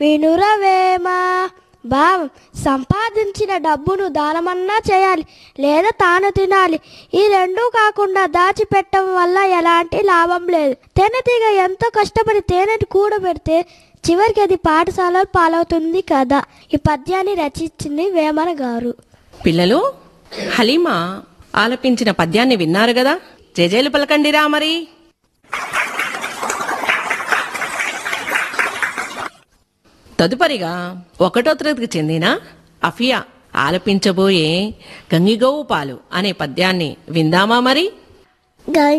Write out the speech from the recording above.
వినురవేమ భావం సంపాదించిన డబ్బును దానమన్నా చేయాలి లేదా తాను తినాలి ఈ రెండూ కాకుండా దాచిపెట్టడం వల్ల ఎలాంటి లాభం లేదు తేనెటీగ ఎంతో కష్టపడి తేనెని కూడబెడితే చివరికి అది పాఠశాల పాలవుతుంది కదా ఈ పద్యాన్ని రచించింది వేమన గారు పిల్లలు హలీమా ఆలపించిన పద్యాన్ని విన్నారు కదా జేజేలు పలకండిరా మరి తదుపరిగా ఒకటో తరగతికి చెందిన అఫియా ఆలపించబోయే గంగిగోవు పాలు అనే పద్యాన్ని విందామా మరి గంగి